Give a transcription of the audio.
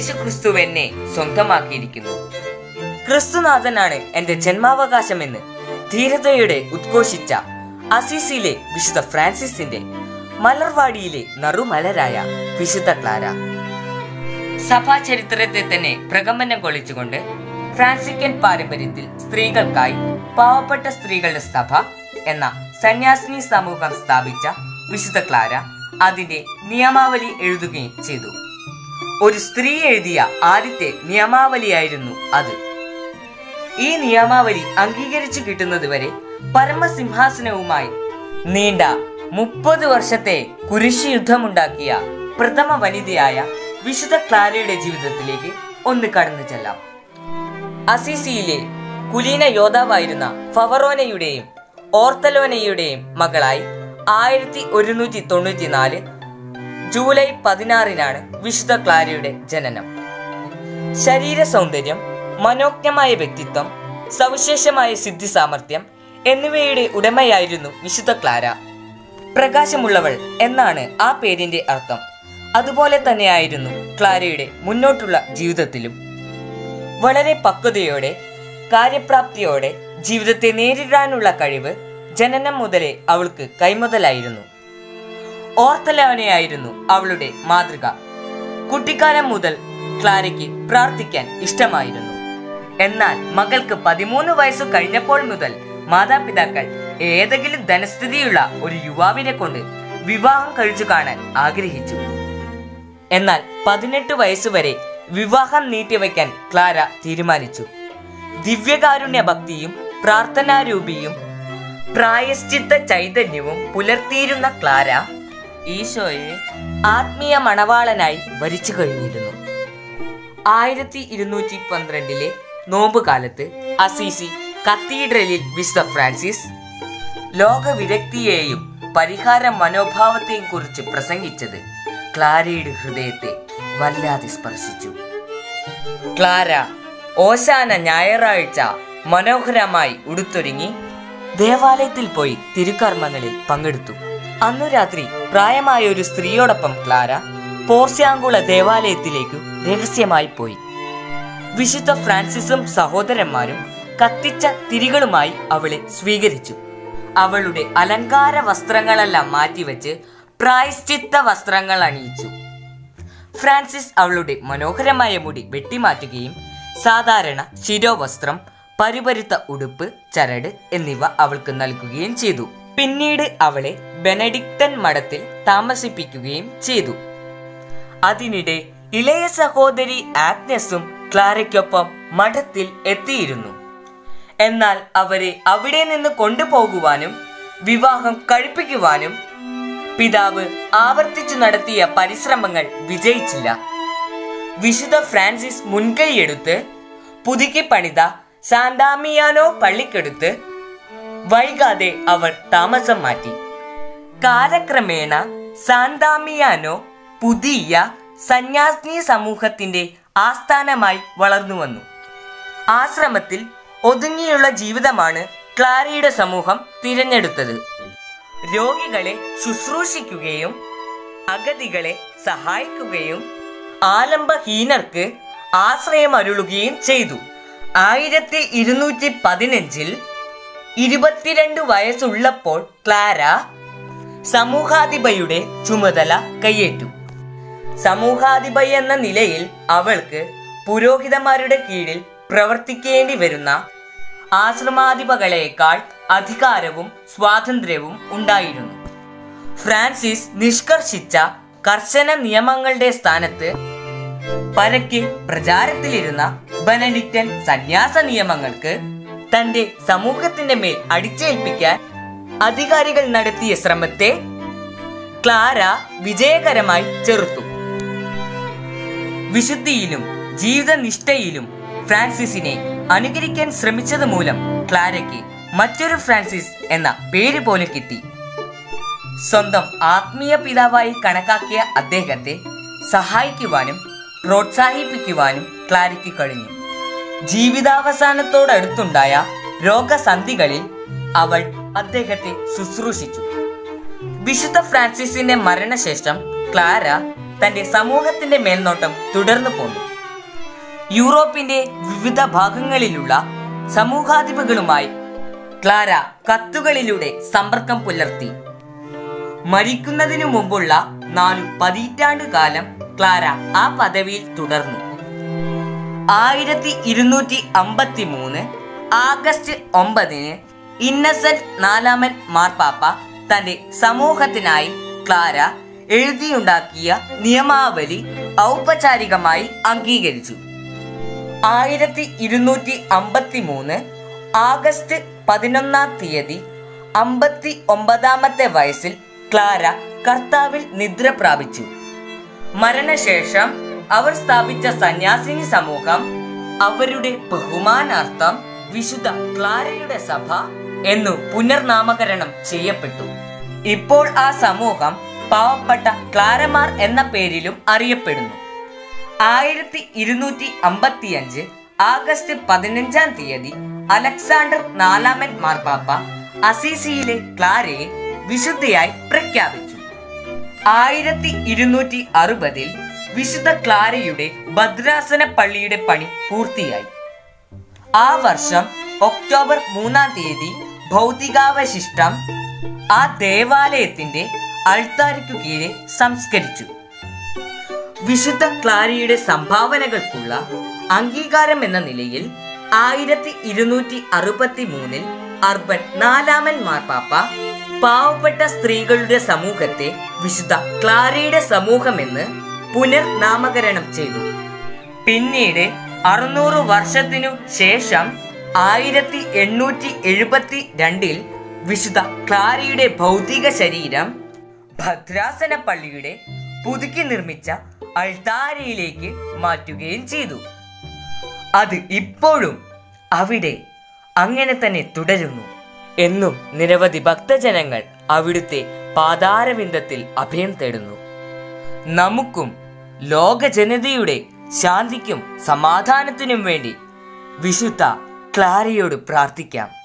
യേശു ക്രിസ്തു എന്നെ സ്വന്തമാക്കിയിരിക്കുന്നു ക്രിസ്തുനാഥനാണ് എന്റെ ജന്മാവകാശമെന്ന് ധീരതയോടെ ഉദ്ഘോഷിച്ച അസീസിയിലെ വിശുദ്ധ ഫ്രാൻസിസിന്റെ മലർവാടിയിലെ നറുമലരായ വിശുദ്ധ ക്ലാര സഭാ ചരിത്രത്തെ തന്നെ പ്രകമ്പനം കൊള്ളിച്ചുകൊണ്ട് ഫ്രാൻസിക്കൻ പാരമ്പര്യത്തിൽ സ്ത്രീകൾക്കായി പാവപ്പെട്ട സ്ത്രീകളുടെ സഭ എന്ന സന്യാസിനി സമൂഹം സ്ഥാപിച്ച വിശുദ്ധ ക്ലാര അതിന്റെ നിയമാവലി എഴുതുകയും ചെയ്തു ഒരു സ്ത്രീ എഴുതിയ ആദ്യത്തെ നിയമാവലിയായിരുന്നു അത് ഈ നിയമാവലി അംഗീകരിച്ചു കിട്ടുന്നതുവരെ പരമസിംഹാസനവുമായി നീണ്ട മുപ്പത് വർഷത്തെ കുരിശ് യുദ്ധമുണ്ടാക്കിയ പ്രഥമ വനിതയായ വിശുദ്ധ ക്ലാരയുടെ ജീവിതത്തിലേക്ക് ഒന്ന് കടന്നു ചെല്ലാം അസീസിയിലെ കുലീന യോദ്ധാവായിരുന്ന ഫവറോനയുടെയും ഓർത്തലോനയുടെയും മകളായി ആയിരത്തി ഒരുന്നൂറ്റി തൊണ്ണൂറ്റി നാല് ജൂലൈ പതിനാറിനാണ് വിശുദ്ധ ക്ലാരയുടെ ജനനം ശരീര സൗന്ദര്യം മനോജ്ഞമായ വ്യക്തിത്വം സവിശേഷമായ സിദ്ധി സാമർഥ്യം എന്നിവയുടെ ഉടമയായിരുന്നു വിശുദ്ധ ക്ലാര പ്രകാശമുള്ളവൾ എന്നാണ് ആ പേരിന്റെ അർത്ഥം അതുപോലെ തന്നെയായിരുന്നു ക്ലാരയുടെ മുന്നോട്ടുള്ള ജീവിതത്തിലും വളരെ പക്വതയോടെ കാര്യപ്രാപ്തിയോടെ ജീവിതത്തെ നേരിടാനുള്ള കഴിവ് ജനനം മുതലേ അവൾക്ക് കൈമുതലായിരുന്നു ഓർത്തലോനയായിരുന്നു അവളുടെ മാതൃക കുട്ടിക്കാലം മുതൽ ക്ലാരയ്ക്ക് പ്രാർത്ഥിക്കാൻ ഇഷ്ടമായിരുന്നു എന്നാൽ മകൾക്ക് പതിമൂന്ന് വയസ്സു കഴിഞ്ഞപ്പോൾ മുതൽ മാതാപിതാക്കൾ ഏതെങ്കിലും ധനസ്ഥിതിയുള്ള ഒരു യുവാവിനെ കൊണ്ട് വിവാഹം കഴിച്ചു കാണാൻ ആഗ്രഹിച്ചു എന്നാൽ പതിനെട്ട് വയസ്സുവരെ വിവാഹം നീട്ടിവെക്കാൻ ക്ലാര തീരുമാനിച്ചു ദിവ്യകാരുണ്യ ഭക്തിയും പ്രാർത്ഥനാരൂപിയും പ്രായശ്ചിത്ത ചൈതന്യവും പുലർത്തിയിരുന്ന ക്ലാര ഈശോയെ ആത്മീയ മണവാളനായി വരിച്ചു കഴിഞ്ഞിരുന്നു ആയിരത്തി ഇരുന്നൂറ്റി പന്ത്രണ്ടിലെ നോമ്പുകാലത്ത് അസീസി കത്തീഡ്രലിൽ വിശുദ്ധ ഫ്രാൻസിസ് ലോകവിരക്തിയെയും പരിഹാര മനോഭാവത്തെയും കുറിച്ച് പ്രസംഗിച്ചത് ക്ലാരയുടെ ഹൃദയത്തെ വല്ലാതെ സ്പർശിച്ചു ക്ലാര ഓശാന ഞായറാഴ്ച മനോഹരമായി ഉടുത്തൊരുങ്ങി ദേവാലയത്തിൽ പോയി തിരുക്കർമ്മങ്ങളിൽ പങ്കെടുത്തു അന്നു രാത്രി പ്രായമായ ഒരു സ്ത്രീയോടൊപ്പം ക്ലാര പോർസ്യാങ്കുള ദേവാലയത്തിലേക്കു രഹസ്യമായി പോയി വിശുദ്ധ ഫ്രാൻസിസും സഹോദരന്മാരും കത്തിച്ച തിരികളുമായി അവളെ സ്വീകരിച്ചു അവളുടെ അലങ്കാര വസ്ത്രങ്ങളെല്ലാം മാറ്റിവെച്ച് പ്രായശ്ചിത്ത വസ്ത്രങ്ങൾ അണിയിച്ചു ഫ്രാൻസിസ് അവളുടെ മനോഹരമായ മുടി വെട്ടിമാറ്റുകയും സാധാരണ ശിരോവസ്ത്രം പരുപരുത്ത ഉടുപ്പ് ചരട് എന്നിവ അവൾക്ക് നൽകുകയും ചെയ്തു പിന്നീട് അവളെ ബെനഡിക്ടൻ മഠത്തിൽ താമസിപ്പിക്കുകയും ചെയ്തു അതിനിടെ ഇളയ സഹോദരി ആഗ്നസും ക്ലാരയ്ക്കൊപ്പം മഠത്തിൽ എത്തിയിരുന്നു എന്നാൽ അവരെ അവിടെ നിന്ന് കൊണ്ടുപോകുവാനും വിവാഹം കഴിപ്പിക്കുവാനും പിതാവ് ആവർത്തിച്ചു നടത്തിയ പരിശ്രമങ്ങൾ വിജയിച്ചില്ല വിശുദ്ധ ഫ്രാൻസിസ് മുൻകൈയെടുത്ത് പുതുക്കി പണിത സാന്താമിയാനോ പള്ളിക്കെടുത്ത് വൈകാതെ അവർ താമസം മാറ്റി കാലക്രമേണ സാന്താമിയാനോ പുതിയ സന്യാസിനി സമൂഹത്തിന്റെ ആസ്ഥാനമായി വളർന്നു വന്നു ആശ്രമത്തിൽ ഒതുങ്ങിയുള്ള ജീവിതമാണ് ക്ലാരയുടെ സമൂഹം തിരഞ്ഞെടുത്തത് രോഗികളെ ശുശ്രൂഷിക്കുകയും അഗതികളെ സഹായിക്കുകയും ആലംബഹീനർക്ക് ആശ്രയമരുളുകയും ചെയ്തു ആയിരത്തി ഇരുന്നൂറ്റി പതിനഞ്ചിൽ ഇരുപത്തിരണ്ട് വയസ്സുള്ളപ്പോൾ ക്ലാര സമൂഹാധിപയുടെ ചുമതല കൈയേറ്റു സമൂഹാധിപ എന്ന നിലയിൽ അവൾക്ക് പുരോഹിതന്മാരുടെ കീഴിൽ പ്രവർത്തിക്കേണ്ടി വരുന്ന ആശ്രമാധിപകളേക്കാൾ അധികാരവും സ്വാതന്ത്ര്യവും ഉണ്ടായിരുന്നു ഫ്രാൻസിസ് നിഷ്കർഷിച്ച കർശന നിയമങ്ങളുടെ സ്ഥാനത്ത് പരക്കെ പ്രചാരത്തിലിരുന്ന ബെനഡിക്റ്റൻ സന്യാസ നിയമങ്ങൾക്ക് തന്റെ സമൂഹത്തിന്റെ മേൽ അടിച്ചേൽപ്പിക്കാൻ അധികാരികൾ നടത്തിയ ശ്രമത്തെ ക്ലാര വിജയകരമായി ചെറുത്തു വിശുദ്ധിയിലും ജീവിതനിഷ്ഠയിലും ഫ്രാൻസിസിനെ അനുകരിക്കാൻ ശ്രമിച്ചത് മൂലം ക്ലാരയ്ക്ക് മറ്റൊരു ഫ്രാൻസിസ് എന്ന പേര് പോലും കിട്ടി സ്വന്തം ആത്മീയ പിതാവായി കണക്കാക്കിയ അദ്ദേഹത്തെ സഹായിക്കുവാനും പ്രോത്സാഹിപ്പിക്കുവാനും ക്ലാരയ്ക്ക് കഴിഞ്ഞു ജീവിതാവസാനത്തോടടുത്തുണ്ടായ രോഗസന്ധികളിൽ അവൾ അദ്ദേഹത്തെ ശുശ്രൂഷിച്ചു വിശുദ്ധ ഫ്രാൻസിസിന്റെ മരണശേഷം ക്ലാര തന്റെ സമൂഹത്തിന്റെ മേൽനോട്ടം തുടർന്നു പോന്നു യൂറോപ്പിന്റെ വിവിധ ഭാഗങ്ങളിലുള്ള സമൂഹാധിപകളുമായി ക്ലാര കത്തുകളിലൂടെ സമ്പർക്കം പുലർത്തി മരിക്കുന്നതിനു മുമ്പുള്ള നാലു പതിറ്റാണ്ടു കാലം ക്ലാര ആ പദവിയിൽ തുടർന്നു ആയിരത്തി ഇരുന്നൂറ്റി അമ്പത്തി മൂന്ന് ആഗസ്റ്റ് ഒമ്പതിന് ഇന്നസെന്റ് നാലാമൻ മാർപ്പാപ്പ തന്റെ സമൂഹത്തിനായി ക്ലാര എഴുതിയുണ്ടാക്കിയ നിയമാവലി ഔപചാരികമായി അംഗീകരിച്ചു ആയിരത്തി ഇരുന്നൂറ്റി അമ്പത്തി മൂന്ന് ആഗസ്റ്റ് പതിനൊന്നാം തീയതി അമ്പത്തി ഒമ്പതാമത്തെ വയസ്സിൽ ക്ലാര കർത്താവിൽ നിദ്ര പ്രാപിച്ചു മരണശേഷം അവർ സ്ഥാപിച്ച സന്യാസിനി സമൂഹം അവരുടെ ബഹുമാനാർത്ഥം വിശുദ്ധ ക്ലാരയുടെ സഭ എന്നു പുനർനാമകരണം ചെയ്യപ്പെട്ടു ഇപ്പോൾ ആ സമൂഹം പാവപ്പെട്ട ക്ലാരമാർ എന്ന പേരിലും അറിയപ്പെടുന്നു ആയിരത്തി ഇരുന്നൂറ്റി അമ്പത്തിയഞ്ച് ആഗസ്റ്റ് പതിനഞ്ചാം തീയതി അലക്സാണ്ടർ നാലാമൻ മാർപ്പാപ്പ അസീസിയിലെ ക്ലാരയെ വിശുദ്ധയായി പ്രഖ്യാപിച്ചു ആയിരത്തി ഇരുന്നൂറ്റി അറുപതിൽ വിശുദ്ധ ക്ലാരയുടെ ഭദ്രാസന പള്ളിയുടെ പണി പൂർത്തിയായി ആ വർഷം ഒക്ടോബർ മൂന്നാം തീയതി ഭൗതികാവശിഷ്ടം ആ ദേവാലയത്തിന്റെ അൾത്താരയ്ക്കു കീഴെ സംസ്കരിച്ചു വിശുദ്ധ ക്ലാരിയുടെ സംഭാവനകൾക്കുള്ള അംഗീകാരം എന്ന നിലയിൽ ആയിരത്തി ഇരുന്നൂറ്റി അറുപത്തി മൂന്നിൽ അർബൻ നാലാമൻ മാർപ്പാപ്പ പാവപ്പെട്ട സ്ത്രീകളുടെ സമൂഹത്തെ വിശുദ്ധ ക്ലാരയുടെ സമൂഹമെന്ന് പുനർനാമകരണം ചെയ്തു പിന്നീട് അറുന്നൂറ് വർഷത്തിനു ശേഷം ആയിരത്തി എണ്ണൂറ്റി എഴുപത്തി രണ്ടിൽ വിശുദ്ധ ക്ലാരയുടെ ഭൗതിക ശരീരം ഭദ്രാസന പള്ളിയുടെ പുതുക്കി നിർമ്മിച്ച അൾത്താരയിലേക്ക് മാറ്റുകയും ചെയ്തു അത് ഇപ്പോഴും അവിടെ അങ്ങനെ തന്നെ തുടരുന്നു എന്നും നിരവധി ഭക്തജനങ്ങൾ അവിടുത്തെ പാതാരവിന്ദത്തിൽ അഭയം തേടുന്നു നമുക്കും ലോക ജനതയുടെ ശാന്തിക്കും സമാധാനത്തിനും വേണ്ടി വിശുദ്ധ ക്ലാരയോട് പ്രാർത്ഥിക്കാം